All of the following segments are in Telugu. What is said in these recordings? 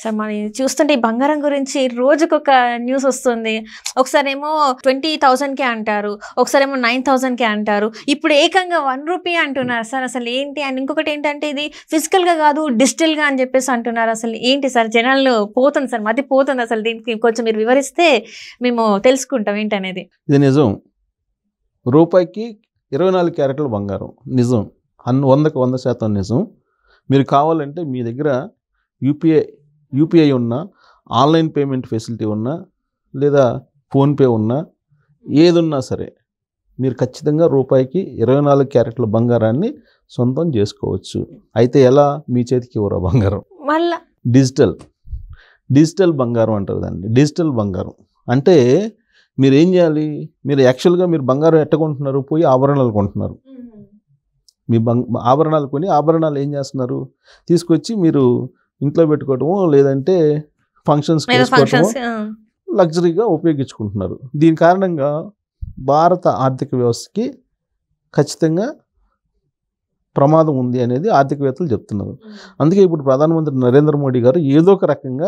సార్ మరి చూస్తుంటే ఈ బంగారం గురించి రోజుకొక న్యూస్ వస్తుంది ఒకసారి ఏమో ట్వంటీ థౌసండ్కే అంటారు ఒకసారి ఏమో నైన్ థౌసండ్కే అంటారు ఇప్పుడు ఏకంగా వన్ రూపీ అంటున్నారు సార్ అసలు ఏంటి అండ్ ఇంకొకటి ఏంటంటే ఇది ఫిజికల్గా కాదు డిజిటల్గా అని చెప్పేసి అంటున్నారు అసలు ఏంటి సార్ జనాలు పోతుంది సార్ మతి పోతుంది అసలు దీనికి కొంచెం మీరు వివరిస్తే మేము తెలుసుకుంటాం ఏంటనేది ఇది నిజం రూపాయికి ఇరవై నాలుగు క్యారెట్ల బంగారం నిజం అన్ వందకు వంద శాతం నిజం మీరు కావాలంటే మీ దగ్గర యూపీఐ యూపీఐ ఉన్నా ఆన్లైన్ పేమెంట్ ఫెసిలిటీ ఉన్నా లేదా ఫోన్పే ఉన్నా ఏదున్నా సరే మీరు ఖచ్చితంగా రూపాయికి ఇరవై నాలుగు క్యారెట్ల బంగారాన్ని సొంతం చేసుకోవచ్చు అయితే ఎలా మీ చేతికి ఇవ్వరా బంగారం మళ్ళా డిజిటల్ డిజిటల్ బంగారం అంటారు దాన్ని డిజిటల్ బంగారం అంటే మీరు ఏం చేయాలి మీరు యాక్చువల్గా మీరు బంగారం ఎట్ట కొంటున్నారు పోయి ఆభరణాలు కొంటున్నారు మీ బంగ్ ఆభరణాలు కొని ఆభరణాలు ఏం చేస్తున్నారు తీసుకొచ్చి మీరు ఇంట్లో పెట్టుకోవటము లేదంటే ఫంక్షన్స్ ఏదో చేసుకోవటము ఫంక్షన్స్ లగ్జరీగా ఉపయోగించుకుంటున్నారు దీని కారణంగా భారత ఆర్థిక వ్యవస్థకి ఖచ్చితంగా ప్రమాదం ఉంది అనేది ఆర్థికవేత్తలు చెప్తున్నారు అందుకే ఇప్పుడు ప్రధానమంత్రి నరేంద్ర మోడీ గారు ఏదో ఒక రకంగా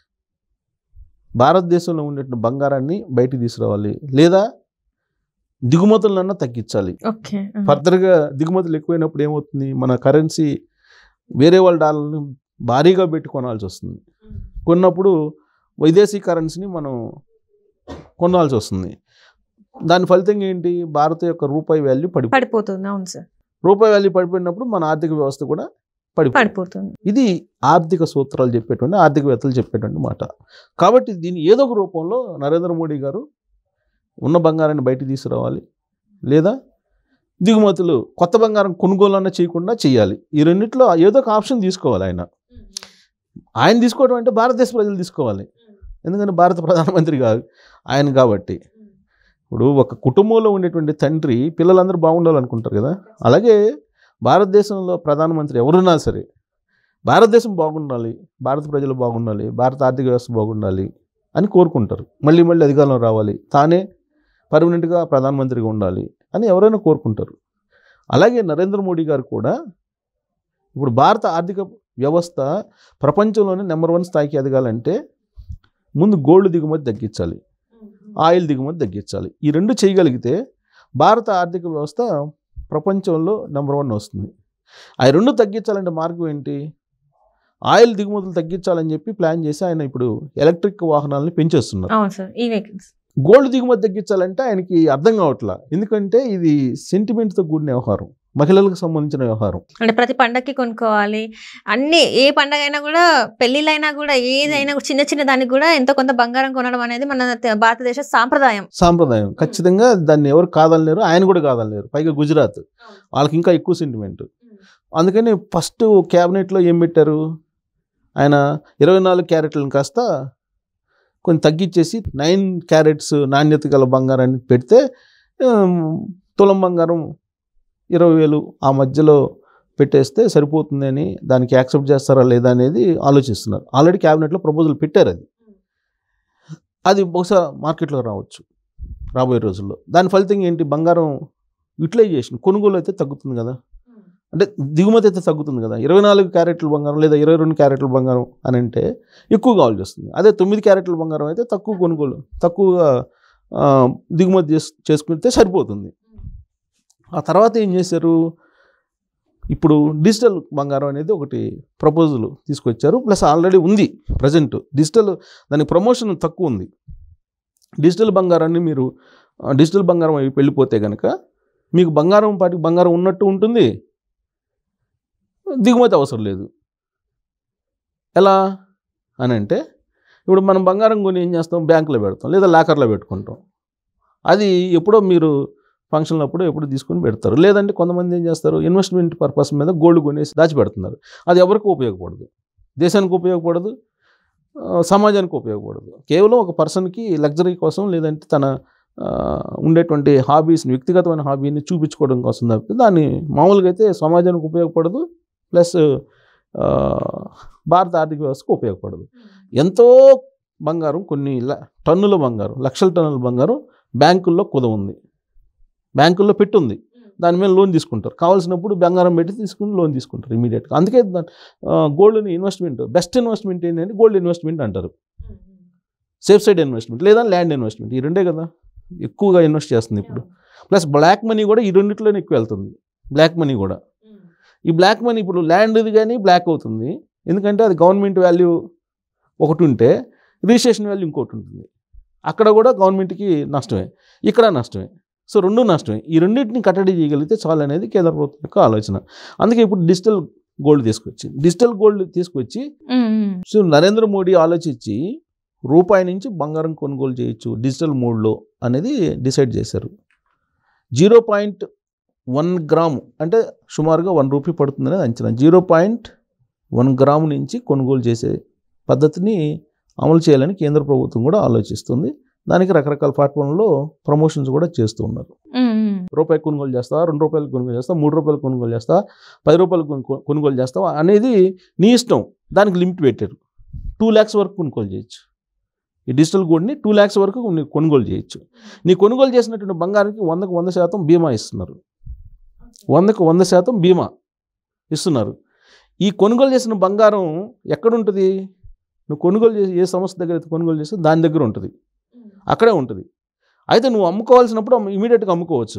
భారతదేశంలో ఉండేటువంటి బంగారాన్ని బయటికి తీసుకురావాలి లేదా దిగుమతులన్నా తగ్గించాలి ఓకే ఫర్దర్గా దిగుమతులు ఎక్కువైనప్పుడు ఏమవుతుంది మన కరెన్సీ వేరే వాళ్ళ డాలర్ని భారీగా పెట్టి కొనాల్సి వస్తుంది కొన్నప్పుడు విదేశీ కరెన్సీని మనం కొనాల్సి వస్తుంది దాని ఫలితంగా ఏంటి భారత యొక్క రూపాయి వాల్యూ పడి పడిపోతుంది అవును సార్ రూపాయి వాల్యూ పడిపోయినప్పుడు మన ఆర్థిక వ్యవస్థ కూడా పడిపోతుంది పడిపోతుంది ఇది ఆర్థిక సూత్రాలు చెప్పేటువంటి ఆర్థికవేత్తలు చెప్పేటువంటి మాట కాబట్టి దీన్ని ఏదో ఒక రూపంలో నరేంద్ర మోడీ గారు ఉన్న బంగారాన్ని బయటికి తీసుకురావాలి లేదా దిగుమతులు కొత్త బంగారం కొనుగోలు అన్న చేయకుండా చేయాలి ఈ రెండిట్లో ఏదో ఒక ఆప్షన్ తీసుకోవాలి ఆయన ఆయన తీసుకోవడం అంటే భారతదేశ ప్రజలు తీసుకోవాలి ఎందుకంటే భారత ప్రధానమంత్రి కాదు ఆయన కాబట్టి ఇప్పుడు ఒక కుటుంబంలో ఉండేటువంటి తండ్రి పిల్లలందరూ బాగుండాలనుకుంటారు కదా అలాగే భారతదేశంలో ప్రధానమంత్రి ఎవరున్నా సరే భారతదేశం బాగుండాలి భారత ప్రజలు బాగుండాలి భారత ఆర్థిక వ్యవస్థ బాగుండాలి అని కోరుకుంటారు మళ్ళీ మళ్ళీ అధికారంలో రావాలి తానే పర్మనెంట్గా ప్రధానమంత్రిగా ఉండాలి అని ఎవరైనా కోరుకుంటారు అలాగే నరేంద్ర మోడీ గారు కూడా ఇప్పుడు భారత ఆర్థిక వ్యవస్థ ప్రపంచంలోనే నెంబర్ వన్ స్థాయికి ఎదగాలంటే ముందు గోల్డ్ దిగుమతి తగ్గించాలి ఆయిల్ దిగుమతి తగ్గించాలి ఈ రెండు చేయగలిగితే భారత ఆర్థిక వ్యవస్థ ప్రపంచంలో నెంబర్ వన్ వస్తుంది ఆ రెండు తగ్గించాలంటే మార్గం ఏంటి ఆయిల్ దిగుమతులు తగ్గించాలని చెప్పి ప్లాన్ చేసి ఆయన ఇప్పుడు ఎలక్ట్రిక్ వాహనాలను పెంచేస్తున్నారు అవును సార్ ఈ వెహికల్స్ గోల్డ్ దిగుమతి తగ్గించాలంటే ఆయనకి అర్థం కావట్లా ఎందుకంటే ఇది సెంటిమెంట్తో కూడిన వ్యవహారం మహిళలకు సంబంధించిన వ్యవహారం అంటే ప్రతి పండగకి కొనుక్కోవాలి అన్ని ఏ పండగ అయినా కూడా పెళ్లిళ్ళైనా కూడా ఏదైనా కూడా చిన్న చిన్న దానికి కూడా ఎంతో కొంత బంగారం కొనడం అనేది మన తె- భారతదేశ సాంప్రదాయం సాంప్రదాయం ఖచ్చితంగా దాన్ని ఎవరు కాదనలేరు ఆయన కూడా కాదనలేరు పైగా గుజరాత్ వాళ్ళకి ఇంకా ఎక్కువ సెంటిమెంట్ అందుకని ఫస్ట్ క్యాబినెట్లో ఏం పెట్టారు ఆయన ఇరవై నాలుగు క్యారెట్లను కాస్త కొంచెం తగ్గించేసి నైన్ క్యారెట్స్ నాణ్యత గల బంగారాన్ని పెడితే ఉమ్, తులం బంగారం ఇరవై వేలు ఆ మధ్యలో పెట్టేస్తే సరిపోతుందని దానికి యాక్సెప్ట్ చేస్తారా లేదా అనేది ఆలోచిస్తున్నారు ఆల్రెడీ క్యాబినెట్లో ప్రపోజల్ పెట్టారు అది అది బహుశా మార్కెట్లో రావచ్చు రాబోయే రోజుల్లో దాని ఫలితంగా ఏంటి బంగారం యూటిలైజేషన్ కొనుగోలు అయితే తగ్గుతుంది కదా అంటే దిగుమతి అయితే తగ్గుతుంది కదా ఇరవై నాలుగు క్యారెట్ల బంగారం లేదా ఇరవై రెండు క్యారెట్ల బంగారం అని అంటే ఎక్కువ కావాల్సి వస్తుంది అదే తొమ్మిది క్యారెట్ల బంగారం అయితే తక్కువ కొనుగోలు తక్కువగా ఆ, దిగుమతి చేసు చేసుకుంటే సరిపోతుంది ఆ తర్వాత ఏం చేశారు ఇప్పుడు డిజిటల్ బంగారం అనేది ఒకటి ప్రపోజల్ తీసుకొచ్చారు ప్లస్ ఆల్రెడీ ఉంది ప్రజెంట్ డిజిటల్ దానికి ప్రమోషన్ తక్కువ ఉంది డిజిటల్ బంగారాన్ని మీరు ఆ, డిజిటల్ బంగారం అవి వెళ్ళిపోతే కనుక మీకు బంగారం పాటికి బంగారం ఉన్నట్టు ఉంటుంది దిగుమతి అవసరం లేదు ఎలా అని అంటే ఇప్పుడు మనం బంగారం కొని ఏం చేస్తాం బ్యాంకులో పెడతాం లేదా లాకర్లో పెట్టుకుంటాం అది ఎప్పుడో మీరు ఫంక్షన్ అప్పుడు ఎప్పుడు తీసుకొని పెడతారు లేదంటే కొంతమంది ఏం చేస్తారు ఇన్వెస్ట్మెంట్ పర్పస్ మీద గోల్డ్ కొనేసి దాచిపెడుతున్నారు అది ఎవరికి ఉపయోగపడదు దేశానికి ఉపయోగపడదు ఆ, సమాజానికి ఉపయోగపడదు కేవలం ఒక పర్సన్కి లగ్జరీ కోసం లేదంటే తన ఆ, ఉండేటువంటి హాబీస్ని వ్యక్తిగతమైన హాబీని చూపించుకోవడం కోసం తప్పితే దాన్ని మామూలుగా అయితే సమాజానికి ఉపయోగపడదు ప్లస్ ఆ, భారత ఆర్థిక వ్యవస్థకు ఉపయోగపడదు ఎంతో బంగారం కొన్ని ల- టన్నుల బంగారం లక్షల టన్నుల బంగారం బ్యాంకుల్లో కుద ఉంది బ్యాంకుల్లో పెట్టుంది దాని మీద లోన్ తీసుకుంటారు కావాల్సినప్పుడు బంగారం పెట్టి తీసుకుని లోన్ తీసుకుంటారు ఇమీడియట్గా అందుకే గోల్డ్ని ఇన్వెస్ట్మెంట్ బెస్ట్ ఇన్వెస్ట్మెంట్ ఏంటంటే గోల్డ్ ఇన్వెస్ట్మెంట్ అంటారు సేఫ్ సైడ్ ఇన్వెస్ట్మెంట్ లేదా ల్యాండ్ ఇన్వెస్ట్మెంట్ ఈ రెండే కదా ఎక్కువగా ఇన్వెస్ట్ చేస్తుంది ఇప్పుడు ప్లస్ బ్లాక్ మనీ కూడా ఈ రెండిట్లోనే ఎక్కువ వెళ్తుంది బ్లాక్ మనీ కూడా ఈ బ్లాక్ మనీ ఇప్పుడు ల్యాండ్ది కానీ బ్లాక్ అవుతుంది ఎందుకంటే అది గవర్నమెంట్ వాల్యూ ఒకటి ఉంటే రిజిస్ట్రేషన్ వాల్యూ ఇంకోటి ఉంటుంది అక్కడ కూడా గవర్నమెంట్కి నష్టమే ఇక్కడ నష్టమే సో రెండు నష్టమే ఈ రెండింటిని కట్టడి చేయగలిగితే చాలు అనేది కేంద్ర ప్రభుత్వం యొక్క ఆలోచన అందుకే ఇప్పుడు డిజిటల్ గోల్డ్ తీసుకొచ్చి డిజిటల్ గోల్డ్ తీసుకొచ్చి um, um. So Narendra Modi ఆలోచించి రూపాయి నుంచి బంగారం కొనుగోలు చేయొచ్చు డిజిటల్ మోడ్లో అనేది డిసైడ్ చేశారు జీరో పాయింట్ వన్ గ్రాము అంటే సుమారుగా వన్ రూపీ పడుతుందనేది అంచనా జీరో పాయింట్ వన్ గ్రాము నుంచి కొనుగోలు చేసే పద్ధతిని అమలు చేయాలని కేంద్ర ప్రభుత్వం కూడా ఆలోచిస్తుంది దానికి రకరకాల ప్లాట్ఫామ్లో ప్రమోషన్స్ కూడా చేస్తూ ఉన్నారు ఉమ్, ఉమ్. రూపాయి కొనుగోలు చేస్తావా రెండు రూపాయలు కొనుగోలు చేస్తావా మూడు రూపాయలు కొనుగోలు చేస్తావా పది రూపాయలు కొనుక్కో- కొనుగోలు చేస్తావా అనేది నీ ఇష్టం దానికి లిమిట్ పెట్టారు టూ ల్యాక్స్ వరకు కొనుగోలు చేయొచ్చు ఈ డిజిటల్ గోల్డ్ని టూ ల్యాక్స్ వరకు నీ కొనుగోలు చేయొచ్చు నీ కొనుగోలు చేసినటువంటి బంగారానికి వందకు వంద శాతం బీమా ఇస్తున్నారు వందకు వంద శాతం బీమా ఇస్తున్నారు ఈ కొనుగోలు చేసిన బంగారం ఎక్కడుంటుంది నువ్వు కొనుగోలు చేసి ఏ సంస్థ దగ్గర అయితే కొనుగోలు చేస్తే దాని దగ్గర ఉంటుంది అక్కడే ఉంటుంది అయితే నువ్వు అమ్ముకోవాల్సినప్పుడు ఇమీడియట్గా అమ్ముకోవచ్చు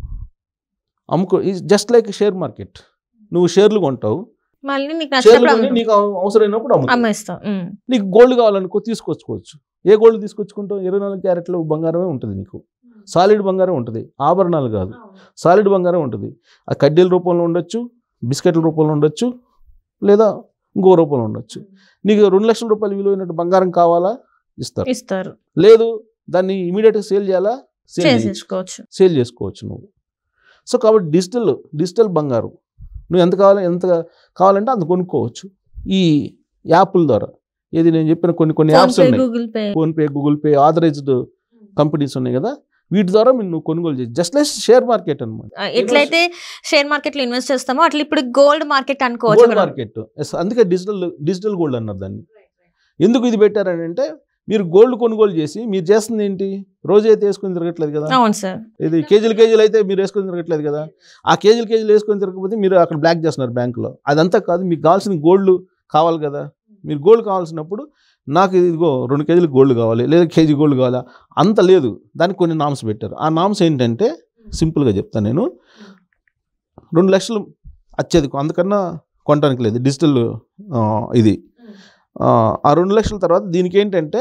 అమ్ముకో జస్ట్ లైక్ షేర్ మార్కెట్ నువ్వు షేర్లు కొంటావు మళ్ళీ నీకు షేర్లు నచ్చినప్పుడు కొని అమ్ము- నీకు అవ- అవసరమైనప్పుడు అమ్ము అమ్మేస్తాం ఉమ్. నీకు గోల్డ్ కావాలనుకో తీసుకొచ్చుకోవచ్చు ఏ గోల్డ్ తీసుకొచ్చుకుంటావు ఇరవై నాలుగు క్యారెట్లు బంగారమే ఉంటుంది నీకు సాలిడ్ బంగారం ఉంటుంది ఆభరణాలు కాదు సాలిడ్ బంగారం ఉంటుంది ఆ కడ్డీల రూపంలో ఉండొచ్చు బిస్కెట్ల రూపంలో ఉండొచ్చు లేదా ఇంకో రూపంలో ఉండొచ్చు నీకు రెండు లక్షల రూపాయలు విలువైనట్టు బంగారం కావాలా ఇస్తారు ఇస్తారు లేదు దాన్ని ఇమీడియట్గా సేల్ చేయాలా సేల్ చేయొచ్చు. చేసేసుకోవచ్చు సేల్ చేసుకోవచ్చు నువ్వు సో కాబట్టి డిజిటల్ డిజిటల్ బంగారం నువ్వు ఎంత కావాలి ఎంత కావాలంటే అంత కొనుక్కోవచ్చు ఈ యాప్ల ద్వారా ఏది నేను చెప్పిన కొన్ని కొన్ని ఫోన్ యాప్స్ పే ఉన్నాయి Google Pay PhonePe Google Pay authorised companies ఉన్నాయి కదా వీటి ద్వారా మీరు నువ్వు కొనుగోలు చేసి జస్ట్ లైక్ షేర్ మార్కెట్ అనమాట ఆ, ఎట్లయితే షేర్ మార్కెట్ లో ఇన్వెస్ట్ చేస్తామో అట్లా ఇప్పుడు గోల్డ్ మార్కెట్ అనుకోవచ్చు గోల్డ్ మనం. మార్కెట్ అందుకే డిజిటల్ డిజిటల్ గోల్డ్ అన్నారు దాన్ని ఎందుకు ఇది పెట్టారని అంటే మీరు గోల్డ్ కొనుగోలు చేసి మీరు చేస్తుంది ఏంటి రోజు అయితే వేసుకొని తిరగట్లేదు కదా అవును సార్ ఇది కేజీలు కేజీలు అయితే మీరు వేసుకొని తిరగట్లేదు కదా ఆ కేజీలు కేజీలు వేసుకొని తిరగకపోతే మీరు అక్కడ బ్లాక్ చేస్తున్నారు బ్యాంకులో అదంతా కాదు మీకు కావాల్సిన గోల్డ్ కావాలి కదా మీరు గోల్డ్ కావాల్సినప్పుడు నాకు ఇదిగో రెండు కేజీలు గోల్డ్ కావాలి లేదా కేజీ గోల్డ్ కావాలా అంత లేదు దానికి కొన్ని నామ్స్ పెట్టారు ఆ నామ్స్ ఏంటంటే సింపుల్గా చెప్తాను నేను రెండు లక్షలు అత్యధికం అందుకన్నా కొనడానికి లేదు డిజిటల్ ఆ, ఇది ఆ, ఆ రెండు లక్షల తర్వాత దీనికి ఏంటంటే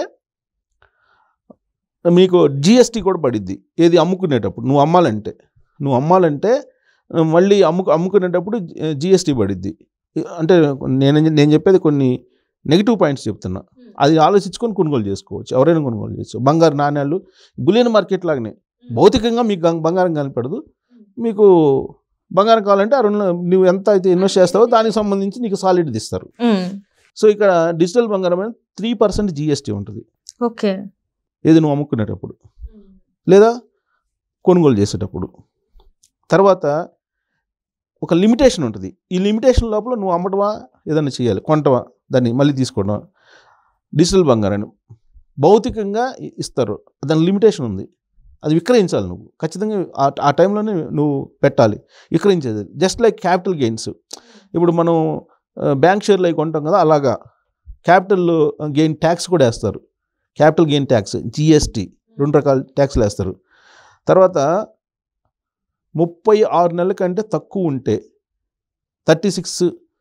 మీకు జిఎస్టీ కూడా పడిద్ది ఏది అమ్ముకునేటప్పుడు నువ్వు అమ్మాలంటే నువ్వు అమ్మాలంటే ఆ, మళ్ళీ అమ్ముకు అమ్ముకునేటప్పుడు జిఎస్టీ పడిద్ది అంటే నేను నేను చెప్పేది కొన్ని నెగిటివ్ పాయింట్స్ చెప్తున్నా అది ఆలోచించుకొని కొనుగోలు చేసుకోవచ్చు ఎవరైనా కొనుగోలు చేయొచ్చు బంగారు నాణ్యాలు బులియన్ మార్కెట్ లాగానే భౌతికంగా మీకు గం- బంగారం కనపడదు మీకు బంగారం కావాలంటే ఆ రెండు నువ్వు ఎంత అయితే ఇన్వెస్ట్ చేస్తావో దానికి సంబంధించి నీకు సాలిడ్ ఇస్తారు ఉమ్. సో ఇక్కడ డిజిటల్ బంగారం అనేది త్రీ పర్సెంట్ జిఎస్టీ ఉంటుంది ఓకే ఏది నువ్వు అమ్ముకునేటప్పుడు లేదా కొనుగోలు చేసేటప్పుడు తర్వాత ఒక లిమిటేషన్ ఉంటుంది ఈ లిమిటేషన్ లోపల నువ్వు అమ్మటమా ఏదైనా చేయాలి కొంటవా దాన్ని మళ్ళీ తీసుకోవడం డిజిటల్ బంగారాన్ని భౌతికంగా ఇ- ఇస్తారు దాని లిమిటేషన్ ఉంది అది విక్రయించాలి నువ్వు ఖచ్చితంగా ఆ ఆ టైంలోనే నువ్వు పెట్టాలి విక్రయించేది జస్ట్ లైక్ క్యాపిటల్ గెయిన్స్ ఇప్పుడు మనం బ్యాంక్ షేర్లు అవి కొంటాం కదా అలాగా క్యాపిటల్ గెయిన్ ట్యాక్స్ కూడా వేస్తారు క్యాపిటల్ గెయిన్ ట్యాక్స్ జిఎస్టీ రెండు రకాల ట్యాక్స్లు వేస్తారు తర్వాత ముప్పై ఆరు నెలల కంటే తక్కువ ఉంటే థర్టీ సిక్స్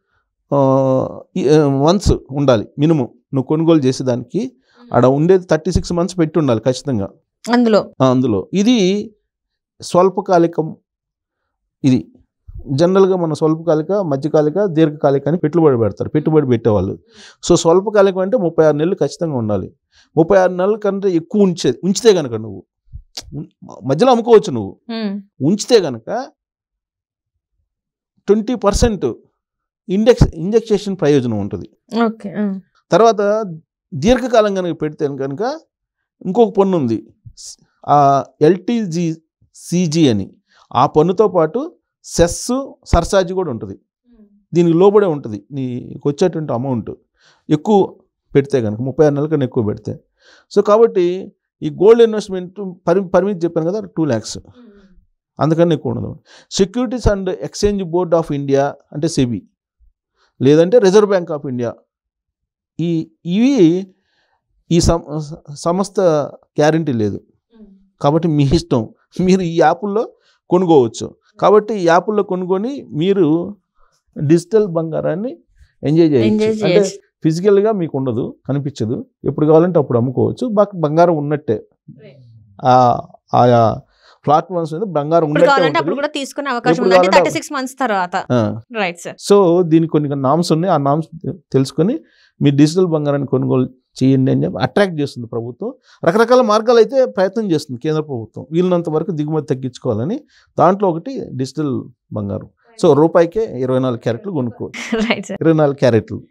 మంత్స్ ఉండాలి మినిమం నువ్వు కొనుగోలు చేసేదానికి ఆడ ఉండేది థర్టీ సిక్స్ మంత్స్ పెట్టి ఉండాలి ఖచ్చితంగా అందులో ఆ, అందులో ఇది స్వల్పకాలికం ఇది జనరల్గా మన స్వల్పకాలిక మధ్యకాలిక దీర్ఘకాలిక అని పెట్టుబడి పెడతారు పెట్టుబడి పెట్టేవాళ్ళు సో స్వల్పకాలికం అంటే ముప్పై ఆరు నెలలు ఖచ్చితంగా ఉండాలి ముప్పై ఆరు నెలల కంటే ఎక్కువ ఉంచే ఉంచితే కనుక నువ్వు మధ్యలో అమ్ముకోవచ్చు నువ్వు ఉమ్. ఉంచితే కనుక ట్వంటీ పర్సెంట్ ఇండెక్స్ ఇంజెక్షన్ ప్రయోజనం ఉంటుంది ఓకే ఉమ్. తర్వాత దీర్ఘకాలం కనుక పెడితే కనుక ఇంకొక పన్ను ఉంది ఆ ఎల్టీజీ సిజీ అని ఆ పన్నుతో పాటు సెస్ సర్సాజ్ కూడా ఉంటుంది దీనికి లోబడే ఉంటుంది నీకు వచ్చేటువంటి అమౌంట్ ఎక్కువ పెడితే కనుక ముప్పై ఆరు నెలల కన్నా ఎక్కువ పెడితే సో కాబట్టి ఈ గోల్డ్ ఇన్వెస్ట్మెంట్ పరి పరిమితి చెప్పాను కదా టూ ల్యాక్స్ అందుకని ఎక్కువ ఉండదు securities and exchange board of India అంటే సెబీ లేదంటే రిజర్వ్ బ్యాంక్ ఆఫ్ ఇండియా ఈ ఇవి ఈ సం- సంస్థ గ్యారంటీ లేదు కాబట్టి మీ ఇష్టం మీరు ఈ యాప్ల్లో కొనుక్కోవచ్చు కాబట్టి ఈ యాప్ల్లో కొనుక్కొని మీరు డిజిటల్ బంగారాన్ని ఎంజాయ్ ఎంజాయ్ చేయొచ్చు అంటే చేయొచ్చు ఫిజికల్గా మీకు ఉండదు కనిపించదు ఎప్పుడు కావాలంటే అప్పుడు అమ్ముకోవచ్చు బట్ బంగారం ఉన్నట్టే ఆ ఆయా ప్లాట్ఫామ్స్ మీద బంగారం ఇప్పుడు ఉన్నట్టే కావాలంటే అప్పుడు ఉంటుంది. కూడా తీసుకునే అవకాశం ఎప్పుడు ఉంది అంటే కావాలంటే థర్టీ సిక్స్ మంత్స్ తర్వాత ఆ. రైట్ సార్ సో దీనికి కొన్ని నామ్స్ ఉన్నాయి ఆ నామ్స్ తెలుసుకొని మీ డిజిటల్ బంగారాన్ని కొనుగోలు చేయండి అని చెప్పి అట్రాక్ట్ చేస్తుంది ప్రభుత్వం రకరకాల మార్గాలు అయితే ప్రయత్నం చేస్తుంది కేంద్ర ప్రభుత్వం వీళ్ళనంత వరకు దిగుమతి తగ్గించుకోవాలని దాంట్లో ఒకటి డిజిటల్ బంగారం సో రూపాయికే ఇరవై నాలుగు క్యారెట్లు కొనుక్కోవచ్చు రైట్ సార్ ఇరవై నాలుగు క్యారెట్లు